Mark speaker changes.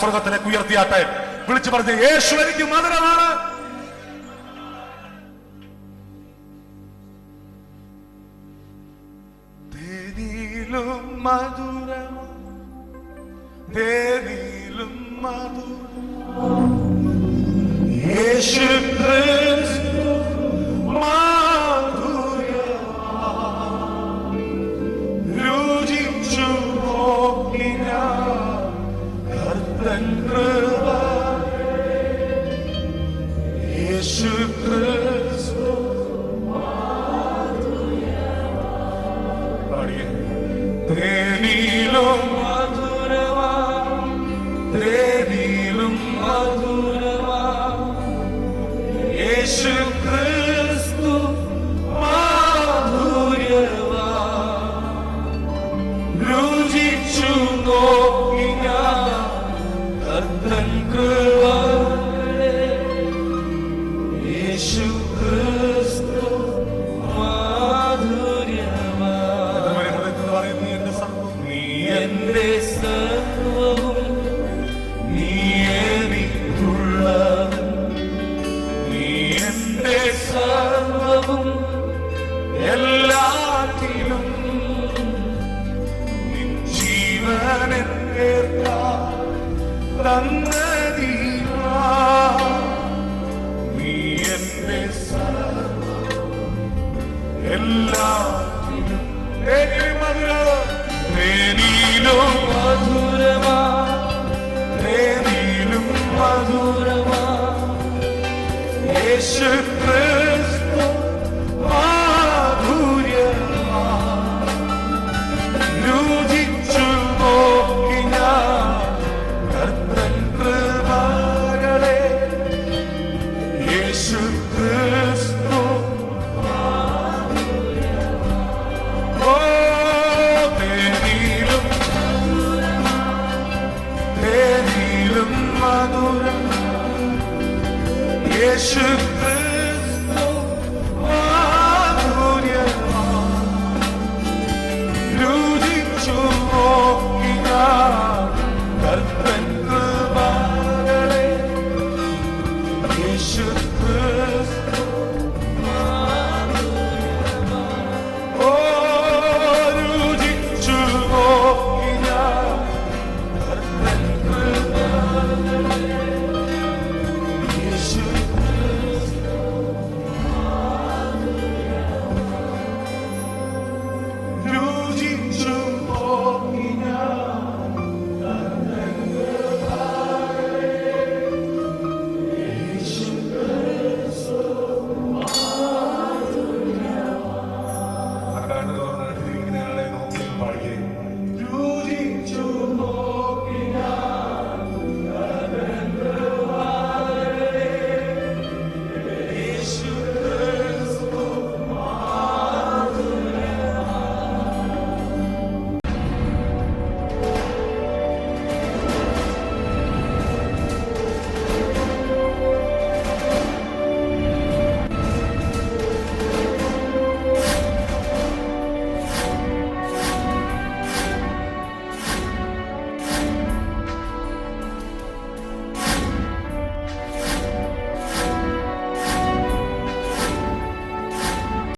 Speaker 1: സ്വർഗത്തിലേക്ക് ഉയർത്തിയാട്ടെ വിളിച്ചു പറഞ്ഞ യേശു എനിക്ക് മധുരമാണ് തേനിലും മധുരം തേനിലും മധുരം യേശു ക്രിസ്തു മാധുര്യം രുചിച്ചു നോക്കി ഞാൻ കർത്തൻ കൃപ യേശു ക്രിസ്തു പാടിയേ. തേനിലും മധുരമാ തേനിലും മധുരമാ യേശു ക്രിസ്തു മാധുര്യമാ രുചിച്ചു നോക്കി ഞാൻ കർത്തൻ കൃപകളെ യേശു ക്രിസ്തു മാധുര്യമാ നീ എന്റെ സർവവും നീ എനിക്കുള്ളവൻ നീ എന്റെ സർവവും എല്ലാറ്റിലും നിൻ ജീവനെ തന്നതീരാ നീ എന്റെ സർവം എല്ലാറ്റിലും തേനിലും മധുരം തേനിലും മധുരമാ തേനിലും മധുരമാ യേശു ക്രിസ്തു മാധുര്യമാ രുചിച്ചു നോക്കി ഞാൻ കർത്തൻ കൃപകളെ യേശു ക്രിസ്തു ഓ തേനിലും തേനിലും മധുരം യേശു